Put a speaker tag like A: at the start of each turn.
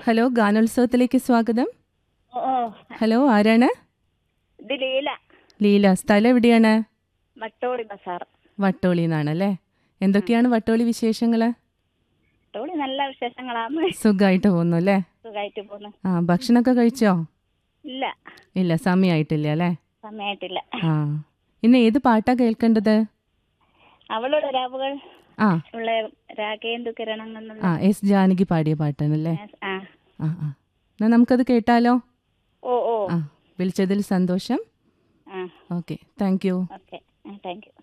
A: hello ഗാനോത്സവത്തിലേക്ക് സ്വാഗതം
B: ഓ ഓ,
A: hello ആരാണ്
B: ഇത് ലീല
A: ലീല സ്ഥലം എവിടെയാണ്
B: വട്ടോളി ബസാർ
A: വട്ടോളി നിന്നാണല്ലേ എന്തൊക്കെയാണ് വട്ടോളി വിശേഷങ്ങൾ
B: വട്ടോളി നല്ല വിശേഷങ്ങളാണ്
A: സുഖമായിട്ട് പോകുന്നു അല്ലേ
B: സുഖമായിട്ട് പോന്നു
A: ആ ഭക്ഷണമൊക്കെ കഴിച്ചോ
B: ഇല്ല
A: ഇല്ല സമയമായിട്ടില്ല അല്ലേ
B: സമയമായിട്ടില്ല
A: ആ ഇന്ന് ഏത് പാട്ടാ കേൾക്കേണ്ടത്
B: അവളുടെ രാവുകൾ
A: ആ
B: ഉള്ള രാഗേന്ദു കിരണം
A: ആ എസ് ജാനകി പാടിയ പാട്ടാണല്ലേ
B: ആ
A: ആ ആ എന്നാൽ നമുക്കത് കേട്ടാലോ
B: ഓ ഓ
A: ആ വിളിച്ചതിൽ സന്തോഷം
B: ആ
A: okay thank you
B: okay thank U